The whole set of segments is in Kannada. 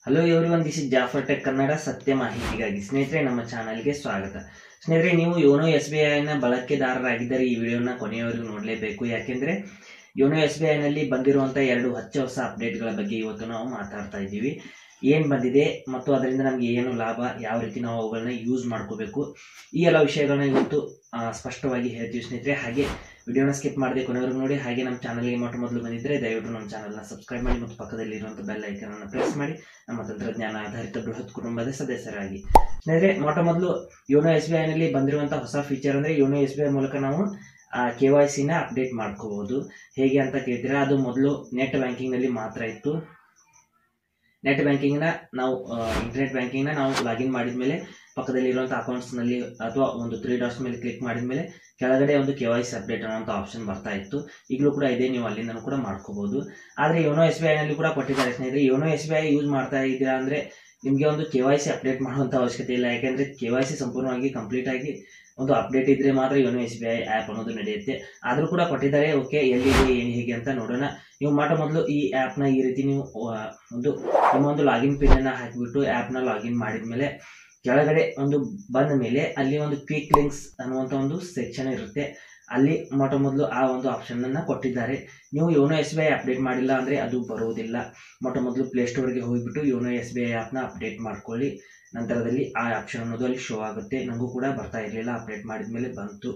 hello everyone this is Jafar tech Kannada ಸತ್ಯ ಮಾಹಿತಿಗಾಗಿ ಸ್ನೇಹಿತರೆ ನಮ್ಮ ಚಾನಲ್ಗೆ ಸ್ವಾಗತ ಸ್ನೇಹಿತರೆ ನೀವು ಯೋನೋ ಎಸ್ ಬಿ ಐನ ಬಳಕೆದಾರರಾಗಿದ್ದರೆ ಈ ವಿಡಿಯೋನ ಕೊನೆಯವರೆಗೂ ನೋಡಲೇಬೇಕು ಯಾಕೆಂದ್ರೆ ಯೋನೋ ಎಸ್ ಬಿ ಐನಲ್ಲಿ ಬಂದಿರುವಂಥ ಎರಡು ಹೊಚ್ಚ ಹೊಸ ಅಪ್ಡೇಟ್ಗಳ ಬಗ್ಗೆ ಇವತ್ತು ನಾವು ಮಾತಾಡ್ತಾ ಇದ್ದೀವಿ ಏನು ಬಂದಿದೆ ಮತ್ತು ಅದರಿಂದ ನಮಗೆ ಏನು ಲಾಭ ಯಾವ ರೀತಿ ನಾವು ಅವುಗಳನ್ನ ಯೂಸ್ ಮಾಡ್ಕೋಬೇಕು ಈ ಎಲ್ಲ ವಿಷಯಗಳನ್ನ ಇವತ್ತು ಆ, ಸ್ಪಷ್ಟವಾಗಿ ಹೇಳ್ತೀವಿ ಸ್ನೇಹಿತರೆ ಹಾಗೆ ವಿಡಿಯೋನ ಸ್ಕಿಪ್ ಮಾಡದೆ ಕೊನೆವರೆಗೂ ನೋಡಿ ಹಾಗೆ ನಮ್ಮ ಚಾನಲ್ಗೆ ಮೊಟ್ಟ ಮೊದಲು ಬಂದಿದ್ದರೆ ದಯವಿಟ್ಟು ನಮ್ಮ ಚಾನಲ್ನ ಸಬ್ಸ್ಕ್ರೈಬ್ ಮಾಡಿ ಮತ್ತು ಪಕ್ಕದಲ್ಲಿರುವಂಥ ಬೆಲ್ ಐಕನ್ ಅನ್ನು ಪ್ರೆಸ್ ಮಾಡಿ ನಮ್ಮ ತಂತ್ರಜ್ಞಾನ ಆಧಾರಿತ ಬೃಹತ್ ಕುಟುಂಬದ ಸದಸ್ಯರಾಗಿ ಸ್ನೇಹಿತರೆ ಮೊಟ್ಟ ಮೊದಲು ಯೋನೋ ಎಸ್ ಬಿ ಐನಲ್ಲಿ ಬಂದಿರುವಂಥ ಹೊಸ ಫೀಚರ್ ಅಂದರೆ ಯೋನೋ ಎಸ್ ಬಿ ಐ ಮೂಲಕ ನಾವು ಕೆ ವೈ ಸಿನ ಅಪ್ಡೇಟ್ ಮಾಡ್ಕೋಬಹುದು ಹೇಗೆ ಅಂತ ಕೇಳ್ತೀರಾ ಅದು ಮೊದಲು ನೆಟ್ ಬ್ಯಾಂಕಿಂಗ್ನಲ್ಲಿ ಮಾತ್ರ ಇತ್ತು ನೆಟ್ ಬ್ಯಾಂಕಿಂಗ್ನ ನಾವು ಇಂಟರ್ನೆಟ್ ಬ್ಯಾಂಕಿಂಗ್ನ ನಾವು ಲಾಗಿನ್ ಮಾಡಿದ್ಮೇಲೆ ಪಕ್ಕದಲ್ಲಿರುವಂಥ ಅಕೌಂಟ್ಸ್ನಲ್ಲಿ ಅಥವಾ ಒಂದು ತ್ರೀ ಡಾಟ್ಸ್ ಮೇಲೆ ಕ್ಲಿಕ್ ಮಾಡಿದ್ಮೇಲೆ ಕೆಳಗಡೆ ಒಂದು ಕೆ ವೈ ಸಿ ಅಪ್ಡೇಟ್ ಅನ್ನೋಂಥ ಆಪ್ಷನ್ ಬರ್ತಾ ಇತ್ತು ಈಗಲೂ ಕೂಡ ಇದೆ ನೀವು ಅಲ್ಲಿಂದನೂ ಕೂಡ ಮಾಡ್ಕೋಬಹುದು ಆದರೆ ಯೋನೋ ಎಸ್ ಬಿ ಐನಲ್ಲಿ ಕೂಡ ಕೊಟ್ಟಿದ್ದಾರೆ ಸ್ನೇಹಿತರೆ YONO S B I use ಮಾಡ್ತಾ ಇದ್ದೀರಾ ಅಂದರೆ ನಿಮಗೆ ಒಂದು ಕೆ ವೈ ಸಿ ಅಪ್ಡೇಟ್ ಮಾಡುವಂಥ ಅವಶ್ಯಕತೆ ಇಲ್ಲ ಯಾಕೆಂದರೆ ಕೆ ವೈ ಸಿ ಸಂಪೂರ್ಣವಾಗಿ ಕಂಪ್ಲೀಟ್ ಆಗಿ ಒಂದು ಅಪ್ಡೇಟ್ ಇದ್ರೆ ಮಾತ್ರ YONO S B I app ಅನ್ನೋದು ನಡೆಯುತ್ತೆ ಆದರೂ ಕೂಡ ಕೊಟ್ಟಿದ್ದಾರೆ ಓಕೆ ಎಲ್ಲಿದೆ ಏನು ಹೇಗೆ ಅಂತ ನೋಡೋಣ ನೀವು ಮಾಡೋ ಮೊದಲು ಈ ಆ್ಯಪ್ನ ಈ ರೀತಿ ನೀವು ಆ, ಒಂದು ನಿಮ್ಮ ಒಂದು ಲಾಗಿನ್ ಪಿನ್ನನ್ನು ಹಾಕಿಬಿಟ್ಟು ಆ್ಯಪ್ನ ಲಾಗಿನ್ ಮಾಡಿದ್ಮೇಲೆ ಕೆಳಗಡೆ ಒಂದು ಬಂದ ಮೇಲೆ ಅಲ್ಲಿ ಒಂದು ಕ್ವಿಕ್ ಲಿಂಕ್ಸ್ ಅನ್ನುವಂಥ ಒಂದು ಸೆಕ್ಷನ್ ಇರುತ್ತೆ ಅಲ್ಲಿ ಮೊಟ್ಟ ಮೊದಲು ಆ ಒಂದು ಆಪ್ಷನ್ ಅನ್ನ ಕೊಟ್ಟಿದ್ದಾರೆ ನೀವು YONO S B I update ಮಾಡಿಲ್ಲ ಅಂದರೆ ಅದು ಬರುವುದಿಲ್ಲ ಮೊಟ್ಟ ಮೊದಲು ಪ್ಲೇಸ್ಟೋರ್ಗೆ ಹೋಗಿಬಿಟ್ಟು ಯೋನೋ ಎಸ್ ಬಿ ಐ ಆ್ಯಪ್ನ ಅಪ್ಡೇಟ್ ಮಾಡ್ಕೊಳ್ಳಿ ನಂತರದಲ್ಲಿ ಆ ಆಪ್ಷನ್ ಅನ್ನೋದು ಅಲ್ಲಿ ಶೋ ಆಗುತ್ತೆ ನನಗೂ ಕೂಡ ಬರ್ತಾ ಇರಲಿಲ್ಲ ಅಪ್ಡೇಟ್ ಮಾಡಿದ್ಮೇಲೆ ಬಂತು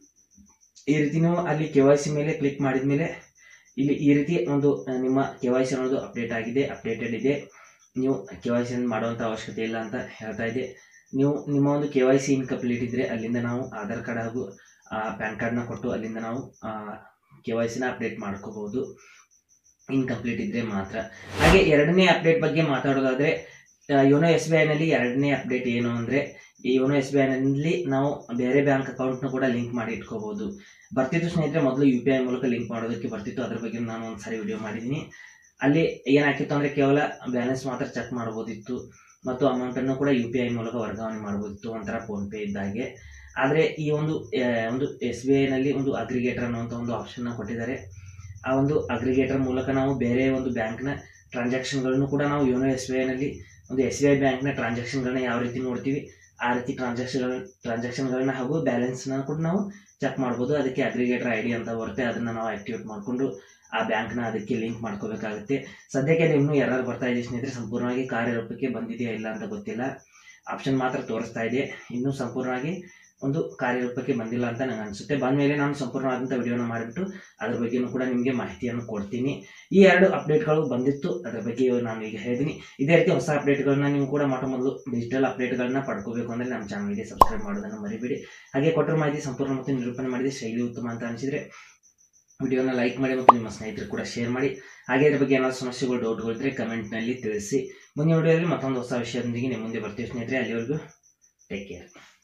ಈ ರೀತಿ ನೀವು ಅಲ್ಲಿ ಕೆ ವೈ ಸಿ ಮೇಲೆ ಕ್ಲಿಕ್ ಮಾಡಿದ್ಮೇಲೆ ಇಲ್ಲಿ ಈ ರೀತಿ ಒಂದು ಆ, ನಿಮ್ಮ ಕೆ ವೈ ಸಿ ಅನ್ನೋದು ಅಪ್ಡೇಟ್ ಆಗಿದೆ ಅಪ್ಡೇಟೆಡ್ ಇದೆ ನೀವು ಕೆ ವೈ ಸಿ ಮಾಡುವಂಥ ಅವಶ್ಯಕತೆ ಇಲ್ಲ ಅಂತ ಹೇಳ್ತಾ ಇದೆ ನೀವು ನಿಮ್ಮ ಒಂದು ಕೆ ವೈ ಸಿ ಇನ್ಕಂಪ್ಲೀಟ್ ಇದ್ದರೆ ಅಲ್ಲಿಂದ ನಾವು ಆಧಾರ್ ಕಾರ್ಡ್ ಹಾಗೂ ಪ್ಯಾನ್ ಕಾರ್ಡ್ನ ಕೊಟ್ಟು ಅಲ್ಲಿಂದ ನಾವು ಕೆ ವೈ ಸಿನ ಅಪ್ಡೇಟ್ ಮಾಡ್ಕೋಬಹುದು ಇನ್ಕಂಪ್ಲೀಟ್ ಇದ್ದರೆ ಮಾತ್ರ ಹಾಗೆ ಎರಡನೇ ಅಪ್ಡೇಟ್ ಬಗ್ಗೆ ಮಾತಾಡೋದಾದರೆ ಯೋನೋ ಎಸ್ ಬಿ ಐನಲ್ಲಿ ಎರಡನೇ ಅಪ್ಡೇಟ್ ಏನು ಅಂದರೆ ಈ ಯೋನೋ ಎಸ್ ಬಿ ಐನಲ್ಲಿ ನಾವು ಬೇರೆ ಬ್ಯಾಂಕ್ ಅಕೌಂಟ್ನ ಕೂಡ ಲಿಂಕ್ ಮಾಡಿ ಇಟ್ಕೋಬಹುದು ಬರ್ತಿತ್ತು ಸ್ನೇಹಿತರೆ ಮೊದಲು ಯು ಪಿ ಐ ಮೂಲಕ ಲಿಂಕ್ ಮಾಡೋದಕ್ಕೆ ಬರ್ತಿತ್ತು ಅದ್ರ ಬಗ್ಗೆ ನಾನು ಒಂದು ಸಾರಿ ವಿಡಿಯೋ ಮಾಡಿದ್ದೀನಿ ಅಲ್ಲಿ ಏನಾಗ್ತಿತ್ತು ಅಂದರೆ ಕೇವಲ ಬ್ಯಾಲೆನ್ಸ್ ಮಾತ್ರ ಚೆಕ್ ಮಾಡ್ಬೋದಿತ್ತು ಮತ್ತು ಅಮೌಂಟನ್ನು ಕೂಡ ಯು ಪಿ ಐ ಮೂಲಕ ವರ್ಗಾವಣೆ ಮಾಡ್ಬೋದಿತ್ತು ಒಂಥರ ಫೋನ್ಪೇ ಇದ್ದಾಗೆ ಆದರೆ ಈ ಒಂದು ಆ, ಒಂದು ಎಸ್ ಬಿ ಐನಲ್ಲಿ ಒಂದು ಅಗ್ರಿಗೇಟರ್ ಅನ್ನುವಂಥ ಒಂದು ಆಪ್ಷನ್ನ ಕೊಟ್ಟಿದ್ದಾರೆ ಆ ಒಂದು ಅಗ್ರಿಗೇಟರ್ ಮೂಲಕ ನಾವು ಬೇರೆ ಒಂದು ಬ್ಯಾಂಕ್ನ ಟ್ರಾನ್ಸಾಕ್ಷನ್ಗಳನ್ನು ಕೂಡ ನಾವು ಯೋನೋ ಎಸ್ ಬಿ ಐನಲ್ಲಿ ಒಂದು ಎಸ್ ಬಿ ಐ ಬ್ಯಾಂಕ್ನ ಟ್ರಾನ್ಸಾಕ್ಷನ್ಗಳನ್ನ ಯಾವ ರೀತಿ ನೋಡ್ತೀವಿ ಆ ರೀತಿ ಟ್ರಾನ್ಸಾಕ್ಷನ್ ಟ್ರಾನ್ಸಾಕ್ಷನ್ಗಳನ್ನ ಹಾಗೂ ಬ್ಯಾಲೆನ್ಸ್ನ ಕೂಡ ನಾವು ಚೆಕ್ ಮಾಡ್ಬೋದು ಅದಕ್ಕೆ ಅಗ್ರಿಗೇಟರ್ ಐ ಡಿ ಅಂತ ಬರುತ್ತೆ ಅದನ್ನು ನಾವು ಆಕ್ಟಿವೇಟ್ ಮಾಡಿಕೊಂಡು ಆ ಬ್ಯಾಂಕ್ನ ಅದಕ್ಕೆ ಲಿಂಕ್ ಮಾಡ್ಕೋಬೇಕಾಗುತ್ತೆ ಸದ್ಯಕ್ಕೆ ಅದು ಇನ್ನೂ ಎರರ್ ಬರ್ತಾ ಇದೆ ಸ್ನೇಹಿತರೆ ಸಂಪೂರ್ಣವಾಗಿ ಕಾರ್ಯರೂಪಕ್ಕೆ ಬಂದಿದೆಯಾ ಇಲ್ಲ ಅಂತ ಗೊತ್ತಿಲ್ಲ ಆಪ್ಷನ್ ಮಾತ್ರ ತೋರಿಸ್ತಾ ಇದೆ ಇನ್ನೂ ಸಂಪೂರ್ಣವಾಗಿ ಒಂದು ಕಾರ್ಯರೂಪಕ್ಕೆ ಬಂದಿಲ್ಲ ಅಂತ ನನಗೆ ಅನಿಸುತ್ತೆ ಬಂದ ಮೇಲೆ ನಾನು ಸಂಪೂರ್ಣವಾದಂಥ ವಿಡಿಯೋನ ಮಾಡಿಬಿಟ್ಟು ಅದ್ರ ಬಗ್ಗೆನೂ ಕೂಡ ನಿಮಗೆ ಮಾಹಿತಿಯನ್ನು ಕೊಡ್ತೀನಿ ಈ ಎರಡು ಅಪ್ಡೇಟ್ಗಳು ಬಂದಿತ್ತು ಅದ್ರ ಬಗ್ಗೆ ನಾನು ಈಗ ಹೇಳಿದ್ದೀನಿ ಇದೇ ರೀತಿ ಹೊಸ ಅಪ್ಡೇಟ್ಗಳನ್ನ ನೀವು ಕೂಡ ಮೊಟ್ಟ ಮೊದಲು ಡಿಜಿಟಲ್ ಅಪ್ಡೇಟ್ಗಳನ್ನ ಪಡ್ಕೋಬೇಕು ಅಂದರೆ ನಮ್ಮ ಚಾನಲ್ಗೆ ಸಬ್ಸ್ಕ್ರೈಬ್ ಮಾಡೋದನ್ನು ಮರಿಬೇಡಿ ಹಾಗೆ ಕೊಟ್ಟರು ಮಾಹಿತಿ ಸಂಪೂರ್ಣ ಮತ್ತು ನಿರೂಪಣೆ ಮಾಡಿದೆ ಶೈಲಿ ಉತ್ತಮ ಅಂತ ಅನಿಸಿದರೆ ವಿಡಿಯೋನ ಲೈಕ್ ಮಾಡಿ ಮತ್ತು ನಿಮ್ಮ ಸ್ನೇಹಿತರು ಕೂಡ ಶೇರ್ ಮಾಡಿ ಹಾಗೆ ಇದ್ರ ಬಗ್ಗೆ ಏನಾದರೂ ಸಮಸ್ಯೆಗಳು ಡೌಟ್ಗಳು ಇದ್ದರೆ ಕಮೆಂಟ್ನಲ್ಲಿ ತಿಳಿಸಿ ಮುಂದಿನ ವಿಡಿಯೋದಲ್ಲಿ ಮತ್ತೊಂದು ಹೊಸ ವಿಷಯದೊಂದಿಗೆ ನಿಮ್ಮ ಮುಂದೆ ಬರ್ತೀವಿ ಸ್ನೇಹಿತರೆ ಅಲ್ಲಿವರೆಗೂ ಟೇಕ್ ಕೇರ್